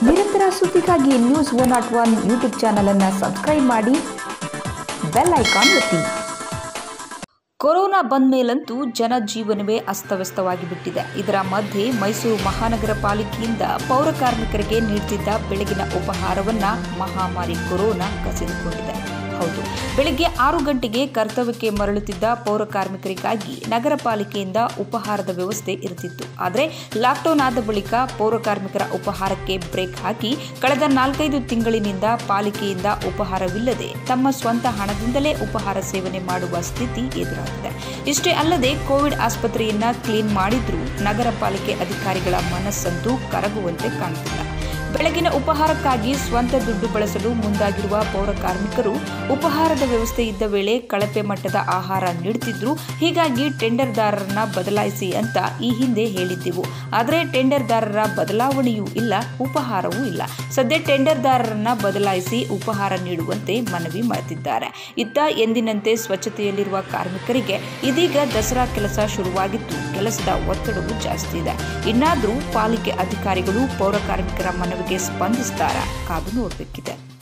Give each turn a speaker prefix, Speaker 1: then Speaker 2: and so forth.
Speaker 1: ನಿರಂತರ ಸುದ್ದಿಗಾಗಿ news one not one YouTube ಚಾನಲನ್ನು ಸಬ್ಸ್ಕ್ರೈಬ್ ಮಾಡಿ ಬೆಲ್ ಐಕಾನ್ ಒತ್ತಿ ಕೊರೋನಾ ಬಂದ ಮೇಲಂತೂ ಜನಜೀವನವೇ ಅಸ್ತವ್ಯಸ್ತವಾಗಿ ಬಿಟ್ಟಿದೆ ಇದರ ಮಧ್ಯೆ ಮೈಸೂರು ಮಹಾನಗರ ಪಾಲಿಕೆಯಿಂದ ಪೌರ ಕಾರ್ಮಿಕರಿಗೆ ನೀಡುತ್ತಿದ್ದ ಬೆಳಗಿನ ಉಪಹಾರವನ್ನ ಮಹಾಮಾರಿ ಕೊರೋನಾ ಕಸಿದುಕೊಂಡಿದೆ ಹೌದು ಬೆಳಗ್ಗೆ ಆರು ಗಂಟೆಗೆ ಕರ್ತವ್ಯಕ್ಕೆ ಮರಳುತ್ತಿದ್ದ ಪೌರ ಕಾರ್ಮಿಕರಿಗಾಗಿ ನಗರ ಪಾಲಿಕೆಯಿಂದ ಉಪಹಾರದ ವ್ಯವಸ್ಥೆ ಇರುತ್ತಿತ್ತು ಆದರೆ ಲಾಕ್ಡೌನ್ ಆದ ಬಳಿಕ ಪೌರ ಕಾರ್ಮಿಕರ ಉಪಹಾರಕ್ಕೆ ಬ್ರೇಕ್ ಹಾಕಿ ಕಳೆದ ನಾಲ್ಕೈದು ತಿಂಗಳಿನಿಂದ ಪಾಲಿಕೆಯಿಂದ ಉಪಹಾರವಿಲ್ಲದೆ ತಮ್ಮ ಸ್ವಂತ ಹಣದಿಂದಲೇ ಉಪಹಾರ ಸೇವನೆ ಮಾಡುವ ಸ್ಥಿತಿ ಎದುರಾಗಿದೆ ಇಷ್ಟೇ ಅಲ್ಲದೆ ಕೋವಿಡ್ ಆಸ್ಪತ್ರೆಯನ್ನ ಕ್ಲೀನ್ ಮಾಡಿದ್ರೂ ನಗರ ಪಾಲಿಕೆ ಅಧಿಕಾರಿಗಳ ಮನಸ್ಸಂತೂ ಕರಗುವಂತೆ ಕಾಣುತ್ತಿಲ್ಲ ಬೆಳಗಿನ ಉಪಹಾರಕ್ಕಾಗಿ ಸ್ವಂತ ದುಡ್ಡು ಬಳಸಲು ಮುಂದಾಗಿರುವ ಪೌರ ಕಾರ್ಮಿಕರು ಉಪಹಾರದ ವ್ಯವಸ್ಥೆ ಇದ್ದ ವೇಳೆ ಕಳಪೆ ಮಟ್ಟದ ಆಹಾರ ನೀಡುತ್ತಿದ್ರು ಹೀಗಾಗಿ ಟೆಂಡರ್ದಾರರನ್ನ ಬದಲಾಯಿಸಿ ಅಂತ ಈ ಹಿಂದೆ ಹೇಳಿದ್ದೆವು ಆದರೆ ಟೆಂಡರ್ದಾರರ ಬದಲಾವಣೆಯೂ ಇಲ್ಲ ಉಪಹಾರವೂ ಇಲ್ಲ ಸದ್ಯ ಟೆಂಡರ್ದಾರರನ್ನ ಬದಲಾಯಿಸಿ ಉಪಹಾರ ನೀಡುವಂತೆ ಮನವಿ ಮಾಡುತ್ತಿದ್ದಾರೆ ಇತ್ತ ಎಂದಿನಂತೆ ಸ್ವಚ್ಛತೆಯಲ್ಲಿರುವ ಕಾರ್ಮಿಕರಿಗೆ ಇದೀಗ ದಸರಾ ಕೆಲಸ ಶುರುವಾಗಿದ್ದು ಕೆಲಸದ ಒತ್ತಡವೂ ಜಾಸ್ತಿ ಇದೆ ಇನ್ನಾದರೂ ಪಾಲಿಕೆ ಅಧಿಕಾರಿಗಳು ಪೌರ ಕಾರ್ಮಿಕರ ಮನವಿಗೆ ಸ್ಪಂದಿಸ್ತಾರಾ ಕಾದು ನೋಡಬೇಕಿದೆ